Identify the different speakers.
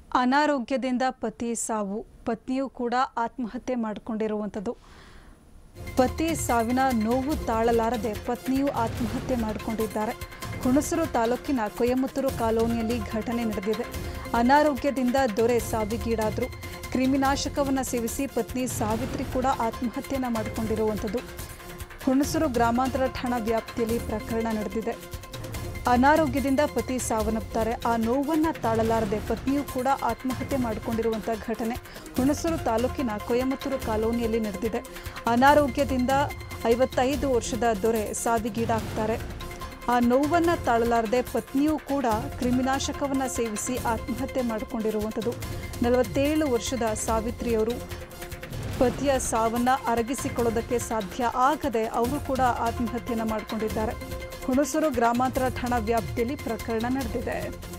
Speaker 1: ಅನಾರೋಗ್ಯದಿಂದ ಪತಿ ಸಾವು ಪತ್ನಿಯೂ ಕೂಡ ಆತ್ಮಹತ್ಯೆ ಮಾಡಿಕೊಂಡಿರುವಂಥದ್ದು ಪತಿ ಸಾವಿನ ನೋವು ತಾಳಲಾರದೆ ಪತ್ನಿಯು ಆತ್ಮಹತ್ಯೆ ಮಾಡಿಕೊಂಡಿದ್ದಾರೆ ಹುಣಸೂರು ತಾಲೂಕಿನ ಕೊಯಮತ್ತೂರು ಕಾಲೋನಿಯಲ್ಲಿ ಘಟನೆ ನಡೆದಿದೆ ಅನಾರೋಗ್ಯದಿಂದ ದೊರೆ ಸಾವಿಗೀಡಾದರು ಕ್ರಿಮಿನಾಶಕವನ್ನು ಸೇವಿಸಿ ಪತ್ನಿ ಸಾವಿತ್ರಿ ಕೂಡ ಆತ್ಮಹತ್ಯೆಯನ್ನು ಮಾಡಿಕೊಂಡಿರುವಂಥದ್ದು ಹುಣಸೂರು ಗ್ರಾಮಾಂತರ ಠಾಣಾ ವ್ಯಾಪ್ತಿಯಲ್ಲಿ ಪ್ರಕರಣ ನಡೆದಿದೆ ಅನಾರೋಗ್ಯದಿಂದ ಪತಿ ಸಾವನ್ನಪ್ಪುತ್ತಾರೆ ಆ ನೋವನ್ನು ತಾಳಲಾರದೆ ಪತ್ನಿಯೂ ಕೂಡ ಆತ್ಮಹತ್ಯೆ ಮಾಡಿಕೊಂಡಿರುವಂಥ ಘಟನೆ ಹುಣಸೂರು ತಾಲೂಕಿನ ಕೊಯಮತ್ತೂರು ಕಾಲೋನಿಯಲ್ಲಿ ನಡೆದಿದೆ ಅನಾರೋಗ್ಯದಿಂದ ಐವತ್ತೈದು ವರ್ಷದ ದೊರೆ ಸಾವಿಗೀಡಾಗ್ತಾರೆ ಆ ನೋವನ್ನು ತಾಳಲಾರದೆ ಪತ್ನಿಯೂ ಕೂಡ ಕ್ರಿಮಿನಾಶಕವನ್ನು ಸೇವಿಸಿ ಆತ್ಮಹತ್ಯೆ ಮಾಡಿಕೊಂಡಿರುವಂಥದ್ದು ನಲವತ್ತೇಳು ವರ್ಷದ ಸಾವಿತ್ರಿಯವರು ಪತಿಯ ಸಾವನ್ನ ಅರಗಿಸಿಕೊಳ್ಳೋದಕ್ಕೆ ಸಾಧ್ಯ ಆಗದೆ ಅವರು ಕೂಡ ಆತ್ಮಹತ್ಯೆಯನ್ನು ಮಾಡಿಕೊಂಡಿದ್ದಾರೆ ಹುಣಸೂರು ಗ್ರಾಮಾಂತರ ಠಾಣಾ ವ್ಯಾಪ್ತಿಯಲ್ಲಿ ಪ್ರಕರಣ ನಡೆದಿದೆ